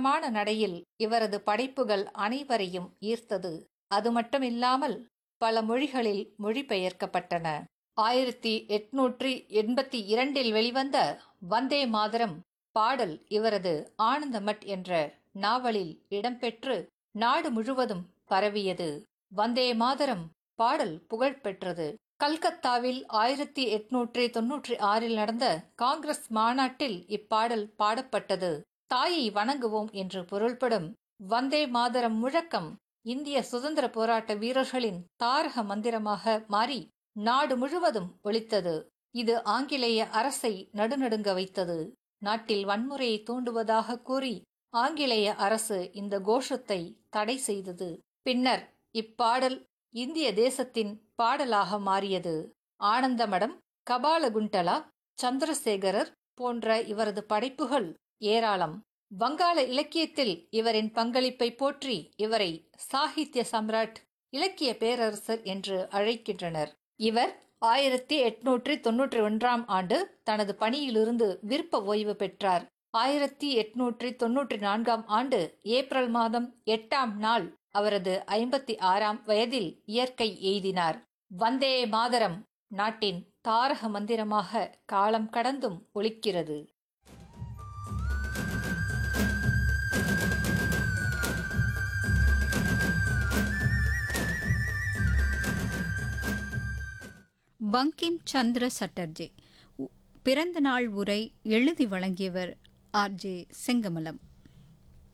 தாளமான நடையில் இவரது படைப்புகள் அனைவரையும் ஈர்த்தது அது மட்டுமில்லாமல் பல மொழிகளில் மொழிபெயர்க்கப்பட்டன ஆயிரத்தி எட்நூற்றி எண்பத்தி இரண்டில் வெளிவந்த வந்தே மாதரம் பாடல் இவரது ஆனந்தமட் என்ற நாவலில் இடம்பெற்று நாடு முழுவதும் பரவியது வந்தே மாதரம் பாடல் புகழ்பெற்றது கல்கத்தாவில் ஆயிரத்தி எட்நூற்றி தொன்னூற்றி ஆறில் நடந்த காங்கிரஸ் மாநாட்டில் இப்பாடல் பாடப்பட்டது தாயை வணங்குவோம் என்று பொருள்படும் வந்தே மாதரம் முழக்கம் இந்திய சுதந்திர போராட்ட வீரர்களின் தாரக மந்திரமாக மாறி நாடு முழுவதும் ஒலித்தது இது ஆங்கிலேய அரசை நடுநடுங்க வைத்தது நாட்டில் வன்முறையை தூண்டுவதாக கூறி ஆங்கிலேய அரசு இந்த கோஷத்தை தடை செய்தது பின்னர் இப்பாடல் இந்திய தேசத்தின் பாடலாக மாறியது ஆனந்தமடம் கபாலகுண்டலா சந்திரசேகரர் போன்ற இவரது படைப்புகள் ஏராளம் வங்காள இலக்கியத்தில் இவரின் பங்களிப்பை போற்றி இவரை சாகித்ய சம்ராட் இலக்கிய பேரரசர் என்று அழைக்கின்றனர் இவர் ஆயிரத்தி எட்நூற்றி தொன்னூற்றி ஒன்றாம் ஆண்டு தனது பணியிலிருந்து விருப்ப ஓய்வு பெற்றார் ஆயிரத்தி எட்நூற்றி தொன்னூற்றி நான்காம் ஆண்டு ஏப்ரல் மாதம் எட்டாம் நாள் அவரது ஐம்பத்தி ஆறாம் வயதில் இயற்கை எய்தினார் வந்தே மாதரம் நாட்டின் தாரக மந்திரமாக காலம் கடந்தும் ஒலிக்கிறது பங்கிம் சந்திர சட்டர்ஜி பிறந்த நாள் உரை எழுதி வழங்கியவர் ஆர் ஜே செங்கமலம்